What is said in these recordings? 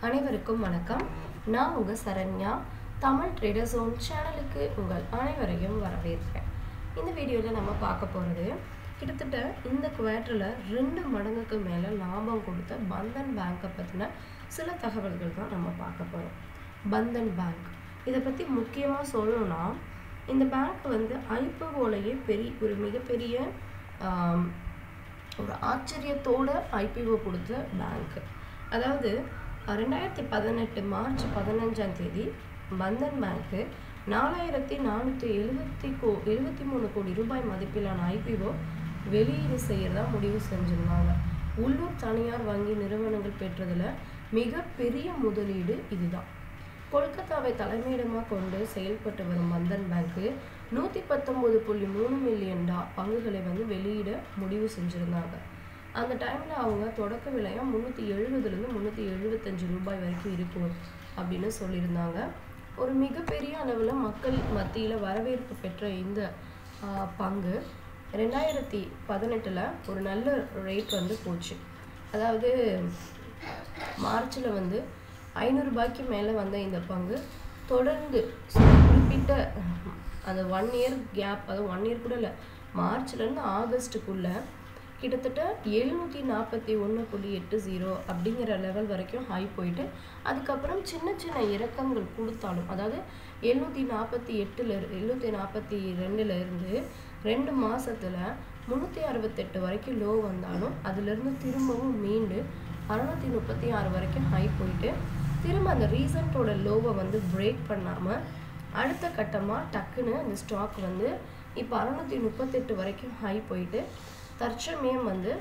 அனைவருக்கும் வணக்கம் நான் உங்கள் சரண்யா தமிழ் ட்ரேடர் ஜோன் சேனலுக்கு உங்கள் அனைவரையும் வரவேற்கிறேன் இந்த வீடியோவில் நம்ம பார்க்க போகிறது கிட்டத்தட்ட இந்த குவார்ட்டரில் ரெண்டு மடங்குக்கு மேலே லாபம் கொடுத்த பந்தன் பேங்க்கை பற்றின சில தகவல்கள் தான் நம்ம பார்க்க போகிறோம் பந்தன் பேங்க் இதை பற்றி முக்கியமாக சொல்லணும்னா இந்த பேங்க் வந்து ஐபிஓலையே பெரிய ஒரு மிகப்பெரிய ஆம், ஒரு ஆச்சரியத்தோட ஐபிஓ கொடுத்த பேங்க் அதாவது அஹ், ரெண்டாயிரத்தி பதினெட்டு மார்ச் பதினஞ்சாம் தேதி பந்தன் பேங்க்கு நாலாயிரத்தி நானூற்றி எழுபத்தி கோ எழுபத்தி மூணு கோடி ரூபாய் மதிப்பிலான ஐபிஓ வெளியீடு செய்யறதா முடிவு செஞ்சிருந்தாங்க உள்ளூர் தனியார் வங்கி நிறுவனங்கள் பெற்றதுல மிகப்பெரிய முதலீடு இதுதான் கொல்கத்தாவை தலைமையிடமாக கொண்டு செயல்பட்டு வரும் பந்தன் பேங்க்கு நூற்றி பத்தொம்போது புள்ளி மூணு மில்லியன் டா பங்குகளை வந்து வெளியிட முடிவு செஞ்சுருந்தாங்க அந்த டைமில் அவங்க தொடக்க விலையாக முந்நூற்றி எழுபதுலேருந்து முந்நூற்றி எழுபத்தஞ்சு ரூபாய் வரைக்கும் இருக்கும் அப்படின்னு சொல்லியிருந்தாங்க ஒரு மிகப்பெரிய அளவில் மக்கள் மத்தியில் வரவேற்பு பெற்ற இந்த ஆஹ், பங்கு ரெண்டாயிரத்தி பதினெட்டில் ஒரு நல்ல ரேட் வந்து போச்சு அதாவது மார்ச்சில் வந்து ஐநூறுரூபாய்க்கு மேலே வந்த இந்த பங்கு தொடர்ந்து சில குறிப்பிட்ட அந்த ஒன் இயர் கேப் அது ஒன் இயர் கூட இல்லை மார்ச்லேருந்து ஆகஸ்ட்டுக்குள்ளே கிட்டத்தட்ட எழுநூற்றி நாற்பத்தி ஒன்று புள்ளி எட்டு ஜீரோ அப்படிங்கிற லெவல் வரைக்கும் ஹை போயிட்டு அதுக்கப்புறம் சின்ன சின்ன இறக்கங்கள் கொடுத்தாலும் அதாவது எழுநூற்றி நாற்பத்தி எட்டில் எழுநூற்றி நாற்பத்தி ரெண்டுல இருந்து ரெண்டு மாசத்துல முந்நூற்றி அறுபத்தெட்டு வரைக்கும் லோ வந்தாலும் அதுலேருந்து திரும்பவும் மீண்டு அறுநூத்தி முப்பத்தி ஆறு வரைக்கும் ஹை போயிட்டு திரும்ப அந்த ரீசன்ட்டோட லோவை வந்து பிரேக் பண்ணாமல் அடுத்த கட்டமாக டக்குன்னு அந்த ஸ்டாக் வந்து இப்போ அறுநூத்தி முப்பத்தெட்டு வரைக்கும் ஹை போயிட்டு தற்சமயம் வந்து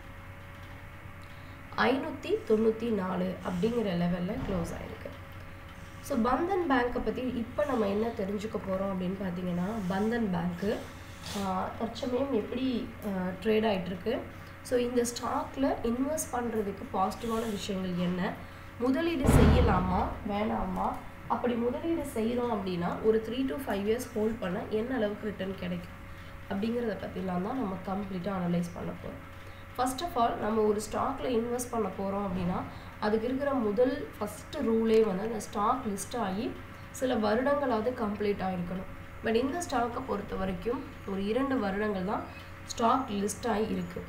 ஐநூற்றி தொண்ணூற்றி நாலு அப்படிங்கிற லெவலில் க்ளோஸ் ஆயிருக்கு ஸோ பந்தன் பேங்க்கை பற்றி இப்போ நம்ம என்ன தெரிஞ்சுக்க போகிறோம் அப்படின்னு பார்த்தீங்கன்னா பந்தன் பேங்க்கு தற்சமயம் எப்படி ட்ரேட் ஆகிட்டுருக்கு ஸோ இந்த ஸ்டாக்கில் இன்வெஸ்ட் பண்ணுறதுக்கு பாசிட்டிவான விஷயங்கள் என்ன முதலீடு செய்யலாமா வேணாமா அப்படி முதலீடு செய்கிறோம் அப்படின்னா ஒரு three to five years hold பண்ண என்ன அளவுக்கு ரிட்டர்ன் கிடைக்கும் அப்படிங்கிறத பற்றிலாம் தான் நம்ம கம்ப்ளீட்டாக அனலைஸ் பண்ண போகிறோம் ஃபர்ஸ்ட் ஆஃப் ஆல் நம்ம ஒரு ஸ்டாக்கில் இன்வெஸ்ட் பண்ண போகிறோம் அப்படின்னா அதுக்கு இருக்கிற முதல் ஃபஸ்ட்டு ரூலே வந்து அந்த ஸ்டாக் லிஸ்ட் ஆகி சில வருடங்களாவது கம்ப்ளீட் ஆகிருக்கணும் பட் இந்த ஸ்டாக்கை பொறுத்த வரைக்கும் ஒரு இரண்டு வருடங்கள் தான் ஸ்டாக் லிஸ்ட் ஆகி இருக்குது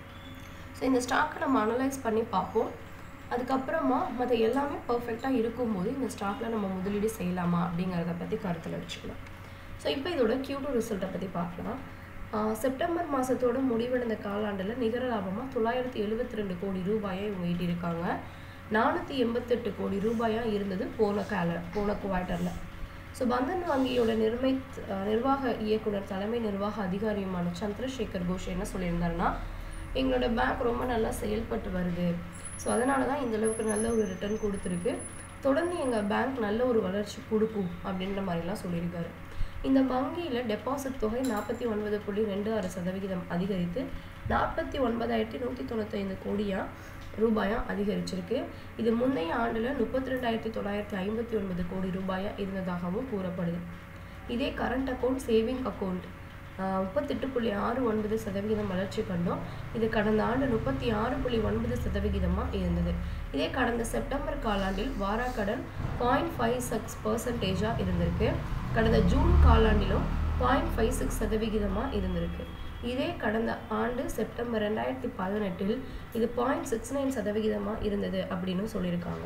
ஸோ இந்த ஸ்டாக்கை நம்ம அனலைஸ் பண்ணி பார்ப்போம் அதுக்கப்புறமா மற்ற எல்லாமே பர்ஃபெக்டாக இருக்கும்போது இந்த ஸ்டாக்கில் நம்ம முதலீடு செய்யலாமா அப்படிங்கிறத பற்றி கருத்தில் வச்சுக்கலாம் ஸோ இப்போ இதோட Q2 ரிசல்ட்டை பற்றி பார்க்கலாம் ஆஹ் செப்டம்பர் மாதத்தோட முடிவடைந்த காலாண்டில் நிகர லாபமாக தொள்ளாயிரத்தி எழுபத்தி ரெண்டு கோடி ரூபாயை இவங்க ஈட்டியிருக்காங்க நானூற்றி எண்பத்தெட்டு கோடி ரூபாயாக இருந்தது போன கால போன குவார்ட்டரில் ஸோ பந்தன் வங்கியோட நிர்மை அஹ் நிர்வாக இயக்குனர் தலைமை நிர்வாக அதிகாரியுமான சந்திரசேகர் கோஷ் என்ன சொல்லியிருந்தாருன்னா எங்களோட பேங்க் ரொம்ப நல்லா செயல்பட்டு வருது ஸோ அதனால தான் இந்த அளவுக்கு நல்ல ஒரு ரிட்டர்ன் கொடுத்துருக்கு தொடர்ந்து எங்கள் பேங்க் நல்ல ஒரு வளர்ச்சி கொடுக்கும் அப்படின்ற மாதிரிலாம் சொல்லியிருக்காரு இந்த வங்கியில் டெபாசிட் தொகை நாற்பத்தி ஒன்பது புள்ளி ரெண்டு ஆறு சதவிகிதம் அதிகரித்து நாற்பத்தி ஒன்பதாயிரத்தி நூற்றி தொண்ணூத்தைந்து கோடியாக ரூபாயாக அதிகரிச்சிருக்கு இது முந்தைய ஆண்டில் முப்பத்தி ரெண்டாயிரத்தி தொள்ளாயிரத்தி ஐம்பத்தி ஒன்பது கோடி ரூபாயாக இருந்ததாகவும் கூறப்படுது இதே கரண்ட் அக்கௌண்ட் சேவிங் அக்கௌண்ட் முப்பத்தெட்டு புள்ளி ஆறு ஒன்பது சதவிகிதம் வளர்ச்சி கண்டோம் இது கடந்த ஆண்டு முப்பத்தி ஆறு புள்ளி ஒன்பது சதவிகிதமாக இருந்தது இதே கடந்த செப்டம்பர் காலாண்டில் வாராக்கடன் பாயிண்ட் ஃபைவ் சிக்ஸ் பர்சன்டேஜாக இருந்திருக்கு கடந்த ஜூன் காலாண்டிலும் பாயிண்ட் ஃபைவ் சிக்ஸ் சதவிகிதமாக இருந்திருக்கு இதே கடந்த ஆண்டு செப்டம்பர் ரெண்டாயிரத்தி பதினெட்டில் இது பாயிண்ட் சிக்ஸ் நைன் சதவிகிதமாக இருந்தது அப்படின்னு சொல்லியிருக்காங்க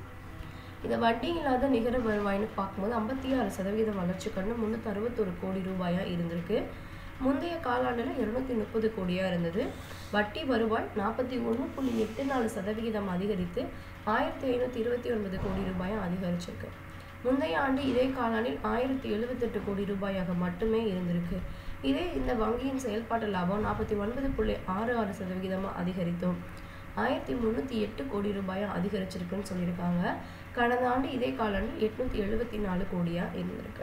இந்த வட்டி இல்லாத நிகர வருவாய்னு பார்க்கும்போது ஐம்பத்தி ஆறு சதவீதம் வளர்ச்சி கண்டு முந்நூற்றி அறுபத்தொரு கோடி ரூபாயாக இருந்திருக்கு முந்தைய காலாண்டில் இருநூத்தி முப்பது கோடியாக இருந்தது வட்டி வருவாய் நாற்பத்தி ஒன்று புள்ளி எட்டு நாலு சதவிகிதம் அதிகரித்து ஆயிரத்தி ஐநூற்றி இருபத்தி ஒன்பது கோடி ரூபாயாக அதிகரிச்சிருக்கு முந்தைய ஆண்டு இதே காலாண்டில் ஆயிரத்தி எழுபத்தெட்டு கோடி ரூபாயாக மட்டுமே இருந்திருக்கு இதே இந்த வங்கியின் செயல்பாட்டு லாபம் நாற்பத்தி ஒன்பது புள்ளி ஆறு ஆறு சதவிகிதமாக அதிகரித்தோம் ஆயிரத்தி முந்நூற்றி எட்டு கோடி ரூபாயாக அதிகரிச்சிருக்குன்னு சொல்லியிருக்காங்க கடந்த ஆண்டு இதே காலாண்டில் எட்நூற்றி எழுபத்தி நாலு கோடியாக இருந்திருக்கு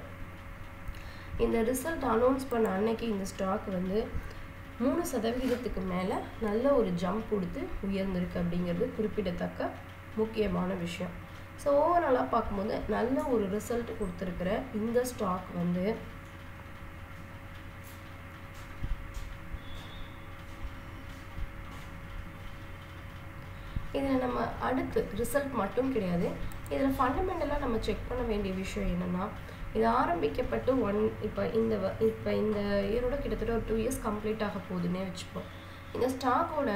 இந்த ரிசல்ட் அனௌன்ஸ் பண்ண அன்னைக்கு இந்த ஸ்டாக் வந்து மூணு சதவிகிதத்துக்கு மேலே நல்ல ஒரு ஜம்ப் கொடுத்து உயர்ந்திருக்கு அப்படிங்கிறது குறிப்பிடத்தக்க முக்கியமான விஷயம் ஸோ ஓவராலாக பார்க்கும்போது நல்ல ஒரு ரிசல்ட் கொடுத்துருக்கிற இந்த ஸ்டாக் வந்து இதில் நம்ம அடுத்து ரிசல்ட் மட்டும் கிடையாது இதில் ஃபண்டமெண்டலாக நம்ம செக் பண்ண வேண்டிய விஷயம் என்னென்னா இது ஆரம்பிக்கப்பட்டு ஒன் இப்போ இந்த வ- இப்போ இந்த இயரோட கிட்டத்தட்ட ஒரு டூ இயர்ஸ் கம்ப்ளீட் ஆக போகுதுன்னே வச்சுப்போம் இந்த ஸ்டாக்கோட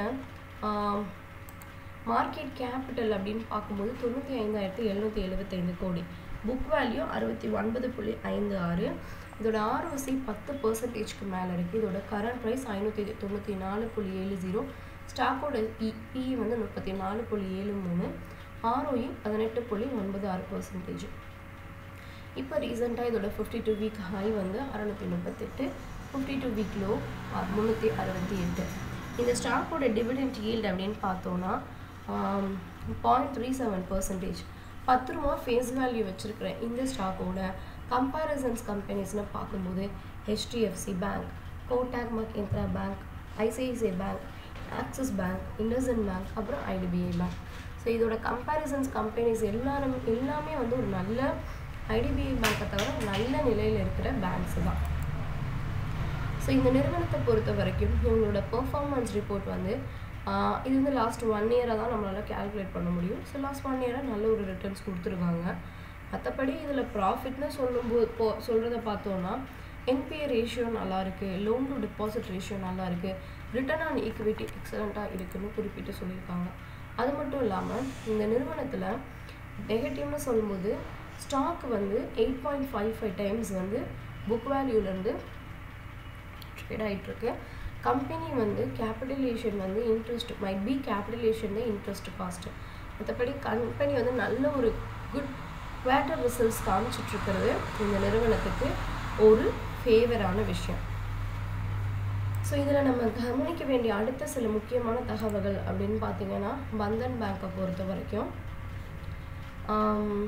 மார்க்கெட் கேபிட்டல் அப்படின்னு பார்க்கும்போது தொண்ணூற்றி ஐந்தாயிரத்தி எழுநூற்றி எழுபத்தைந்து கோடி புக் வேல்யூ அறுபத்தி ஒன்பது புள்ளி ஐந்து ஆறு இதோட ஆர்ஓசி பத்து பர்சன்டேஜ்க்கு மேலே இருக்குது இதோட கரண்ட் ப்ரைஸ் ஐநூற்றி தொண்ணூற்றி நாலு புள்ளி ஏழு ஜீரோ ஸ்டாக்கோட இ வந்து முப்பத்தி நாலு புள்ளி ஏழு மூணு ஆர்ஓஇ பதினெட்டு புள்ளி ஒன்பது ஆறு பர்சன்டேஜ் இப்போ ரீசெண்டாக இதோட ஃபிஃப்டி டூ வீக் ஹை வந்து அறநூற்றி முப்பத்தெட்டு ஃபிஃப்டி டூ வீக் லோ முந்நூற்றி அறுபத்தி எட்டு இந்த ஸ்டாக்கோட டிவிடெண்ட் yield அப்படின்னு பார்த்தோன்னா பாயிண்ட் த்ரீ செவன் பர்சன்டேஜ் பத்து ரூபா ஃபேஸ் வேல்யூ வச்சுருக்கிற இந்த ஸ்டாக்கோட கம்பேரிசன்ஸ் கம்பெனிஸ்னு பார்க்கும்போது HDFC bank Kotak Mahindra bank ICICI bank Axis bank IndusInd bank அப்புறம் ஐடிபிஐ பேங்க் ஸோ இதோட கம்பேரிசன்ஸ் கம்பெனிஸ் எல்லாரும் எல்லாமே வந்து ஒரு நல்ல ஐடிபிஐ பேங்க்கை தவிர நல்ல நிலையில் இருக்கிற பேங்க்ஸ் தான் ஸோ இந்த நிறுவனத்தை பொறுத்த வரைக்கும் இவங்களோட பெர்ஃபார்மன்ஸ் ரிப்போர்ட் வந்து ஆஹ் இது வந்து லாஸ்ட் ஒன் இயராக தான் நம்மளால் கால்குலேட் பண்ண முடியும் ஸோ லாஸ்ட் ஒன் இயராக நல்ல ஒரு ரிட்டர்ன்ஸ் கொடுத்துருக்காங்க மற்றபடி இதில் ப்ராஃபிட்னு சொல்லும்போது போ சொல்கிறத பார்த்தோன்னா என்பிஏ ரேஷியோ நல்லா இருக்குது லோன் டு டெபாசிட் ரேஷியோ நல்லா இருக்குது ரிட்டர்ன் ஆன் ஈக்விட்டி எக்ஸலண்ட்டாக இருக்குன்னு குறிப்பிட்டு சொல்லியிருக்காங்க அது மட்டும் இல்லாமல் இந்த நிறுவனத்தில் நெகட்டிவ்னு சொல்லும்போது ஸ்டாக் வந்து eight point five five times வந்து புக் வேல்யூலேருந்து ட்ரேட் ஆகிட்டுருக்கு கம்பெனி வந்து கேபிட்டலேஷன் வந்து இன்ட்ரெஸ்ட் மைட் பி கேபிட்டலேஷன் தான் இன்ட்ரெஸ்ட் காஸ்ட்டு மற்றபடி கம்பெனி வந்து நல்ல ஒரு குட் குவார்ட்டர் ரிசல்ட்ஸ் காமிச்சிட்ருக்கிறது இந்த நிறுவனத்துக்கு ஒரு ஃபேவரான விஷயம் ஸோ இதில் நம்ம கவனிக்க வேண்டிய அடுத்த சில முக்கியமான தகவல்கள் அப்படின்னு பார்த்தீங்கன்னா பந்தன் பேங்க்கை பொறுத்த வரைக்கும் ஆம்,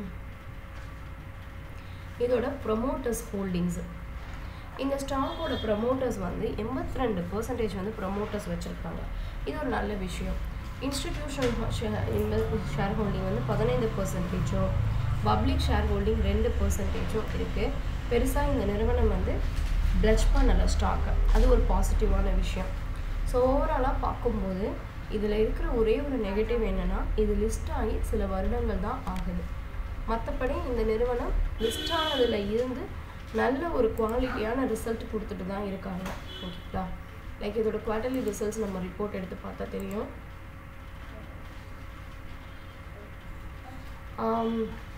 இதோட ப்ரொமோட்டர்ஸ் ஹோல்டிங்ஸ் இந்த ஸ்டாக்கோட ப்ரொமோட்டர்ஸ் வந்து எண்பத்தி ரெண்டு பர்சன்டேஜ் வந்து ப்ரொமோட்டர்ஸ் வச்சுருக்காங்க இது ஒரு நல்ல விஷயம் இன்ஸ்டிடியூஷனல் ஷேர் ஹோல்டிங் வந்து பதினைந்து பர்சன்டேஜும் பப்ளிக் ஷேர் ஹோல்டிங் ரெண்டு பர்சன்டேஜும் இருக்குது பெருசாக இந்த நிறுவனம் வந்து பிளச் பண்ணலை ஸ்டாக்கை அது ஒரு பாசிட்டிவான விஷயம் ஸோ ஓவராலாக பார்க்கும்போது இதில் இருக்கிற ஒரே ஒரு நெகட்டிவ் என்னென்னா இது லிஸ்ட் ஆகி சில வருடங்கள் தான் ஆகுது மற்றபடி இந்த நிறுவனம் லிஸ்ட் ஆனதில் இருந்து நல்ல ஒரு குவாலிட்டியான ரிசல்ட் கொடுத்துட்டு தான் இருக்காங்க ஓகேங்களா லைக் இதோட குவார்டர்லி ரிசல்ட்ஸ் நம்ம ரிப்போர்ட் எடுத்து பார்த்தா தெரியும் ஆம்,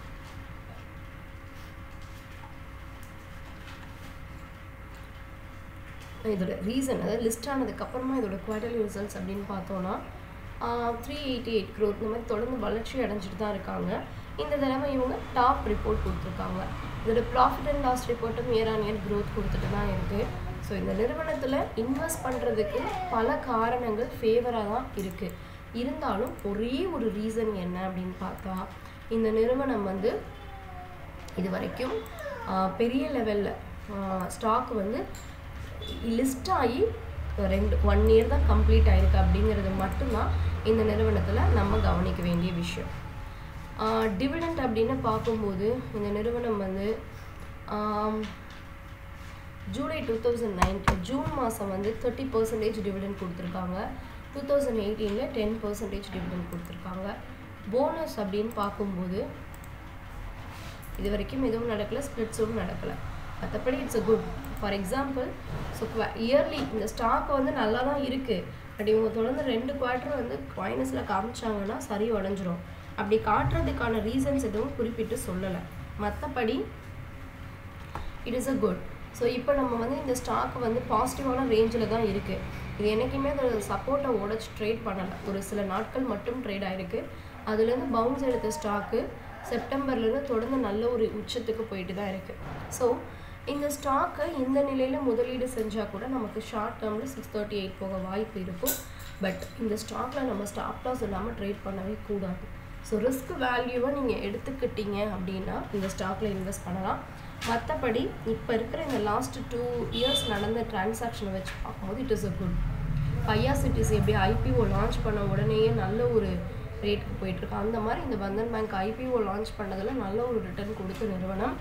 இதோட ரீசன் அதாவது லிஸ்ட் ஆனதுக்கப்புறமா இதோட குவார்டர்லி ரிசல்ட்ஸ் அப்படின்னு பார்த்தோன்னா த்ரீ எயிட்டி எயிட் க்ரோத் இந்த மாதிரி தொடர்ந்து வளர்ச்சி அடைஞ்சிட்டு தான் இருக்காங்க இந்த தடவை இவங்க டாப் ரிப்போர்ட் கொடுத்துருக்காங்க இதோட ப்ராஃபிட் அண்ட் லாஸ் ரிப்போர்ட்டும் இயர் ஆன் இயர் க்ரோத் கொடுத்துட்டு தான் இருக்குது ஸோ இந்த நிறுவனத்தில் இன்வெஸ்ட் பண்ணுறதுக்கு பல காரணங்கள் ஃபேவராக தான் இருக்குது இருந்தாலும் ஒரே ஒரு ரீசன் என்ன அப்படின்னு பார்த்தா இந்த நிறுவனம் வந்து இது வரைக்கும் ஆஹ், பெரிய லெவலில் ஸ்டாக் வந்து லிஸ்ட் ஆகி ரெண்டு ஒன் இயர் தான் கம்ப்ளீட் ஆயிருக்கு அப்படிங்கிறது மட்டும்தான் இந்த நிறுவனத்தில் நம்ம கவனிக்க வேண்டிய விஷயம் டிவிடெண்ட் அப்படின்னு பார்க்கும்போது இந்த நிறுவனம் வந்து ஆம், July two thousand nineteen June மாதம் வந்து தேர்ட்டி பர்சன்டேஜ் டிவிடெண்ட் கொடுத்துருக்காங்க டூ தௌசண்ட் எயிட்டீனில் டென் பர்சன்டேஜ் டிவிடெண்ட் கொடுத்துருக்காங்க போனஸ் அப்படின்னு பார்க்கும்போது இது வரைக்கும் எதுவும் நடக்கல ஸ்ப்ளிட்ஸும் நடக்கலை மற்றபடி it's a good for example so yearly இந்த ஸ்டாக் வந்து நல்லா தான் இருக்குது பட் இவங்க தொடர்ந்து ரெண்டு குவார்ட்டர் வந்து மைனஸில் காமிச்சாங்கன்னா சரி உடஞ்சிரும் அப்படி காட்டுறதுக்கான ரீசன்ஸ் எதுவும் குறிப்பிட்டு சொல்லலை மற்றபடி it is a good so இப்போ நம்ம வந்து இந்த ஸ்டாக் வந்து பாசிட்டிவான ரேஞ்சில் தான் இருக்குது இது என்றைக்குமே அதோட சப்போர்ட்டை உடச்சி ட்ரேட் பண்ணலை ஒரு சில நாட்கள் மட்டும் ட்ரேட் ஆயிருக்கு அதுலேருந்து பவுன்ஸ் எடுத்த ஸ்டாக்கு செப்டம்பர்லேருந்து தொடர்ந்து நல்ல ஒரு உச்சத்துக்கு போயிட்டு தான் இருக்குது ஸோ இந்த ஸ்டாக்கை இந்த நிலையில் முதலீடு செஞ்சால் கூட நமக்கு ஷார்ட் டேர்மில் சிக்ஸ் தேர்ட்டி எயிட் போக வாய்ப்பு இருக்கும் பட் இந்த ஸ்டாக்கில் நம்ம ஸ்டாப் லாஸ் இல்லாமல் ட்ரேட் பண்ணவே கூடாது ஸோ ரிஸ்க் வேல்யூவை நீங்கள் எடுத்துக்கிட்டீங்க அப்படின்னா இந்த ஸ்டாக்கில் இன்வெஸ்ட் பண்ணலாம் மற்றபடி இப்போ இருக்கிற இந்த லாஸ்ட் டூ இயர்ஸ் நடந்த டிரான்சாக்ஷனை வச்சு பார்க்கும்போது இட் இஸ் அ குட் பையா சிட்டிஸ் எப்படி ஐபிஓ லான்ச் பண்ண உடனேயே நல்ல ஒரு ரேட்டுக்கு போயிட்டுருக்கு அந்த மாதிரி இந்த பந்தன் பேங்க் ஐபிஓ லான்ச் பண்ணதில் நல்ல ஒரு ரிட்டர்ன் கொடுத்த நிறுவனம்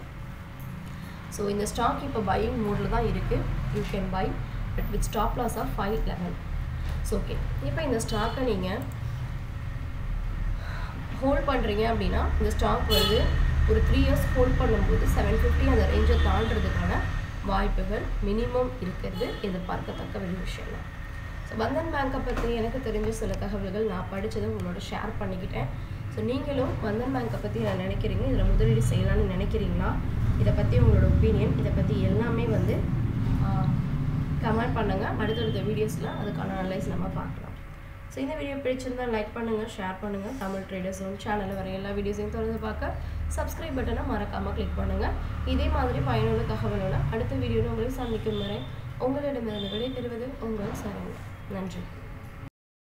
ஸோ இந்த ஸ்டாக் இப்போ பையிங் மோடில் தான் இருக்குது you can buy but with stop loss of five eleven so okay இப்போ இந்த ஸ்டாக்கை நீங்கள் ஹோல்ட் பண்ணுறீங்க அப்படின்னா இந்த ஸ்டாக் வந்து ஒரு த்ரீ இயர்ஸ் ஹோல்ட் பண்ணும்போது செவன் ஃபிஃப்டி அந்த ரேஞ்சை தாண்டுறதுக்கான வாய்ப்புகள் மினிமம் இருக்கிறது எதிர்பார்க்கத்தக்க ஒரு விஷயம் தான் ஸோ பந்தன் பேங்க்கை பற்றி எனக்கு தெரிஞ்ச சில தகவல்கள் நான் படித்ததை உங்களோட ஷேர் பண்ணிக்கிட்டேன் ஸோ நீங்களும் பந்தன் பேங்க்கை பற்றி என்ன நினைக்கிறீங்க இதில் முதலீடு செய்யலாம்னு நினைக்கிறீங்களா இதை பற்றி உங்களோட ஒப்பீனியன் இதை பற்றி எல்லாமே வந்து கமெண்ட் பண்ணுங்கள் அடுத்தடுத்த வீடியோஸில் அதுக்கான அனலைஸ் நம்ம பார்க்கலாம் ஸோ இந்த வீடியோ பிடிச்சிருந்தா லைக் பண்ணுங்கள் ஷேர் பண்ணுங்கள் தமிழ் ட்ரேடர்ஸ் ஒன் சேனலில் வர எல்லா வீடியோஸையும் தொடர்ந்து பார்க்க சப்ஸ்கிரைப் பட்டனை மறக்காமல் கிளிக் பண்ணுங்கள் இதே மாதிரி பயனுள்ள தகவலோட அடுத்த வீடியோவில் உங்களை சந்திக்கும் வரை உங்களிடமிருந்து விடைபெறுவது உங்கள் சரண் நன்றி